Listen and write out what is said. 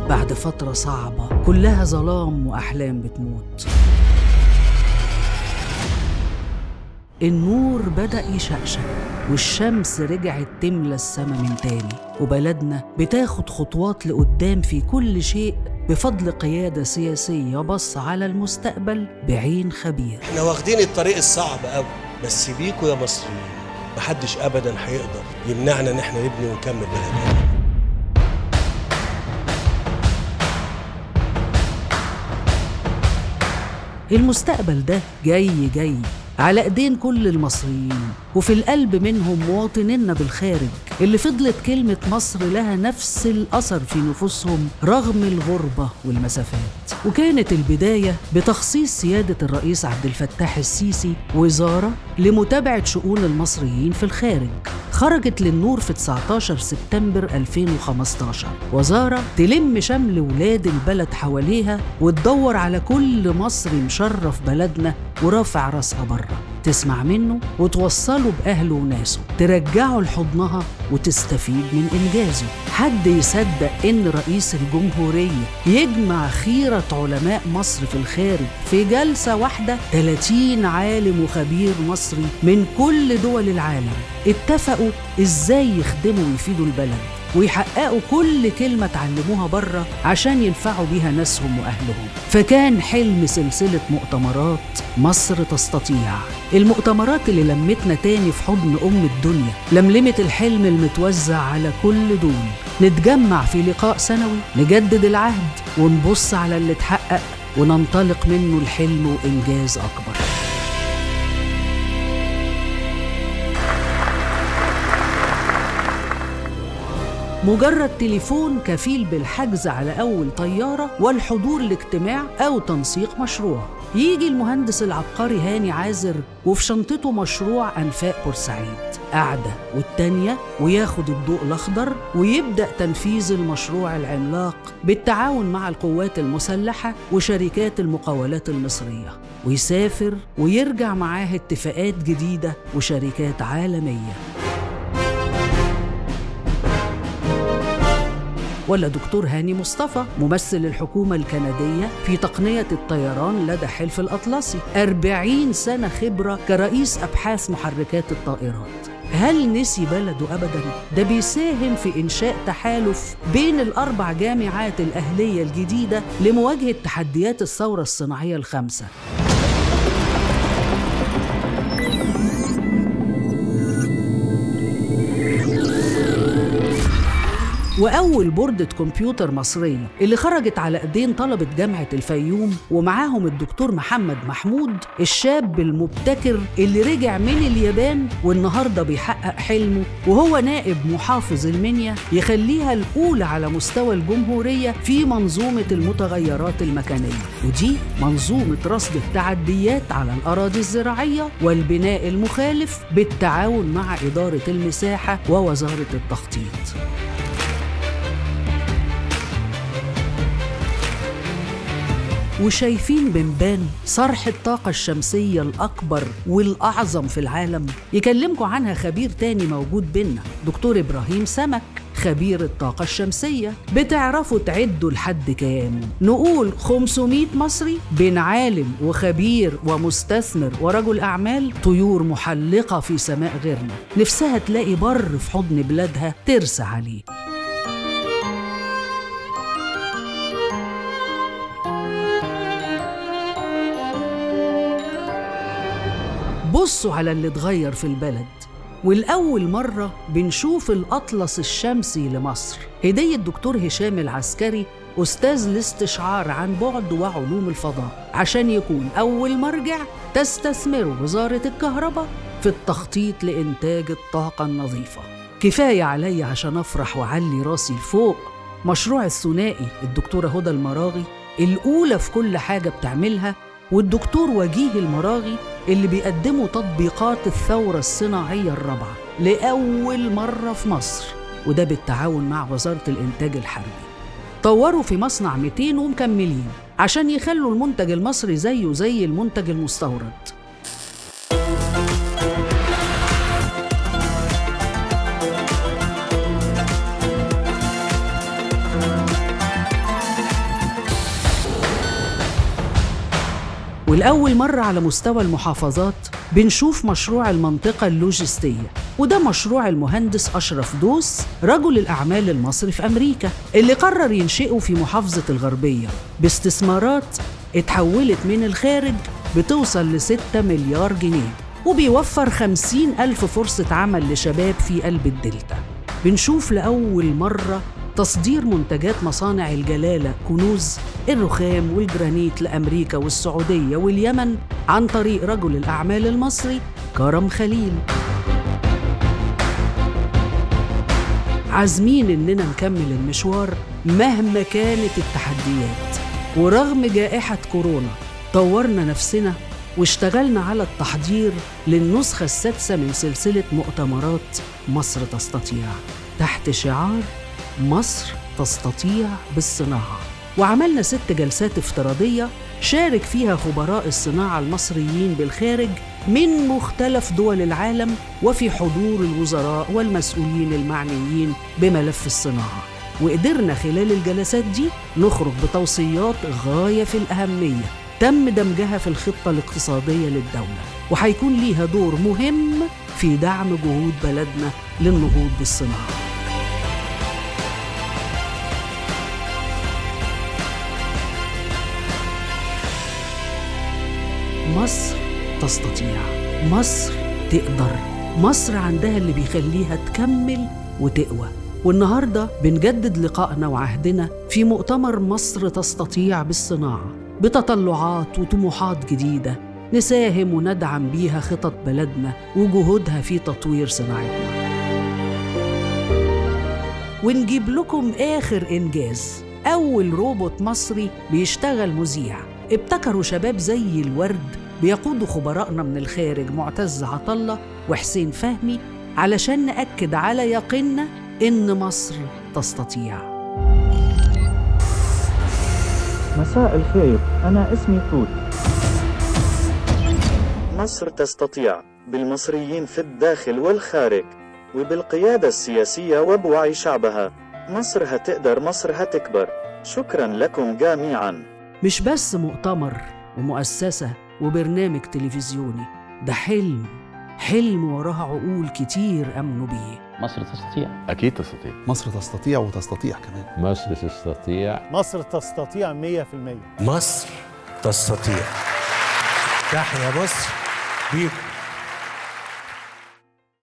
بعد فترة صعبة كلها ظلام وأحلام بتموت النور بدأ يشقشق والشمس رجعت تملى السما من تاني وبلدنا بتاخد خطوات لقدام في كل شيء بفضل قيادة سياسية بص على المستقبل بعين خبير احنا واخدين الطريق الصعب قوي بس بيكوا يا مصريين محدش ابدا هيقدر يمنعنا ان احنا نبني ونكمل بلدنا المستقبل ده جاي جاي على ايدين كل المصريين وفي القلب منهم مواطنينا بالخارج اللي فضلت كلمة مصر لها نفس الأثر في نفوسهم رغم الغربة والمسافات وكانت البداية بتخصيص سيادة الرئيس عبد الفتاح السيسي وزارة لمتابعة شؤون المصريين في الخارج خرجت للنور في 19 سبتمبر 2015 وزارة تلم شمل ولاد البلد حواليها وتدور على كل مصري مشرف بلدنا ورافع راسها بره تسمع منه وتوصله بأهله وناسه ترجعه لحضنها وتستفيد من إنجازه حد يصدق إن رئيس الجمهورية يجمع خيرة علماء مصر في الخارج في جلسة واحدة 30 عالم وخبير مصري من كل دول العالم اتفقوا إزاي يخدموا ويفيدوا البلد ويحققوا كل كلمة اتعلموها بره عشان ينفعوا بيها ناسهم وأهلهم فكان حلم سلسلة مؤتمرات مصر تستطيع المؤتمرات اللي لمتنا تاني في حضن أم الدنيا لملمت الحلم المتوزع على كل دول نتجمع في لقاء سنوي نجدد العهد ونبص على اللي اتحقق وننطلق منه الحلم وإنجاز أكبر مجرد تليفون كفيل بالحجز على أول طيارة والحضور لاجتماع أو تنسيق مشروع يجي المهندس العبقري هاني عازر وفي شنطته مشروع أنفاق بورسعيد قعدة والتانية وياخد الضوء الأخضر ويبدأ تنفيذ المشروع العملاق بالتعاون مع القوات المسلحة وشركات المقاولات المصرية ويسافر ويرجع معاه اتفاقات جديدة وشركات عالمية ولا دكتور هاني مصطفى ممثل الحكومة الكندية في تقنية الطيران لدى حلف الأطلسي أربعين سنة خبرة كرئيس أبحاث محركات الطائرات هل نسي بلده أبدا؟ ده بيساهم في إنشاء تحالف بين الأربع جامعات الأهلية الجديدة لمواجهة تحديات الثورة الصناعية الخمسة وأول بوردة كمبيوتر مصرية اللي خرجت على إيدين طلبة جامعة الفيوم ومعاهم الدكتور محمد محمود الشاب المبتكر اللي رجع من اليابان والنهاردة بيحقق حلمه وهو نائب محافظ المنيا يخليها الأولى على مستوى الجمهورية في منظومة المتغيرات المكانية ودي منظومة رصد التعديات على الأراضي الزراعية والبناء المخالف بالتعاون مع إدارة المساحة ووزارة التخطيط وشايفين بنبان صرح الطاقة الشمسية الأكبر والأعظم في العالم يكلمكم عنها خبير تاني موجود بينا دكتور إبراهيم سمك خبير الطاقة الشمسية بتعرفوا تعدوا لحد كام نقول 500 مصري بين عالم وخبير ومستثمر ورجل أعمال طيور محلقة في سماء غيرنا نفسها تلاقي بر في حضن بلادها ترسى عليه بصوا على اللي اتغير في البلد والأول مرة بنشوف الأطلس الشمسي لمصر هدية الدكتور هشام العسكري أستاذ الاستشعار عن بعد وعلوم الفضاء عشان يكون أول مرجع تستثمره وزارة الكهرباء في التخطيط لإنتاج الطاقة النظيفة كفاية علي عشان أفرح وأعلي راسي لفوق مشروع الثنائي الدكتورة هدى المراغي الأولى في كل حاجة بتعملها والدكتور وجيه المراغي اللي بيقدموا تطبيقات الثورة الصناعية الرابعة لأول مرة في مصر وده بالتعاون مع وزارة الإنتاج الحربي طوروا في مصنع 200 ومكملين عشان يخلوا المنتج المصري زيه زي المنتج المستورد والأول مرة على مستوى المحافظات بنشوف مشروع المنطقة اللوجستية وده مشروع المهندس أشرف دوس رجل الأعمال المصري في أمريكا اللي قرر ينشئه في محافظة الغربية باستثمارات اتحولت من الخارج بتوصل لستة مليار جنيه وبيوفر خمسين ألف فرصة عمل لشباب في قلب الدلتا بنشوف لأول مرة تصدير منتجات مصانع الجلالة كنوز الرخام والجرانيت لأمريكا والسعودية واليمن عن طريق رجل الأعمال المصري كرم خليل عازمين إننا نكمل المشوار مهما كانت التحديات ورغم جائحة كورونا طورنا نفسنا واشتغلنا على التحضير للنسخة السادسة من سلسلة مؤتمرات مصر تستطيع تحت شعار مصر تستطيع بالصناعة وعملنا ست جلسات افتراضية شارك فيها خبراء الصناعة المصريين بالخارج من مختلف دول العالم وفي حضور الوزراء والمسؤولين المعنيين بملف الصناعة وقدرنا خلال الجلسات دي نخرج بتوصيات غاية في الأهمية تم دمجها في الخطة الاقتصادية للدولة وهيكون ليها دور مهم في دعم جهود بلدنا للنهوض بالصناعة مصر تستطيع مصر تقدر مصر عندها اللي بيخليها تكمل وتقوى والنهارده بنجدد لقائنا وعهدنا في مؤتمر مصر تستطيع بالصناعه بتطلعات وطموحات جديده نساهم وندعم بيها خطط بلدنا وجهودها في تطوير صناعتنا ونجيب لكم اخر انجاز اول روبوت مصري بيشتغل مذيع ابتكروا شباب زي الورد بيقودوا خبرائنا من الخارج معتز عطله وحسين فهمي علشان نأكد على يقيننا إن مصر تستطيع مساء الخير أنا اسمي توت مصر تستطيع بالمصريين في الداخل والخارج وبالقيادة السياسية وبوعي شعبها مصر هتقدر مصر هتكبر شكرا لكم جميعا مش بس مؤتمر ومؤسسة وبرنامج تلفزيوني ده حلم حلم وراه عقول كتير أمنوا بيه مصر تستطيع أكيد تستطيع مصر تستطيع وتستطيع كمان مصر تستطيع مصر تستطيع 100% مصر تستطيع تحيا مصر بيكم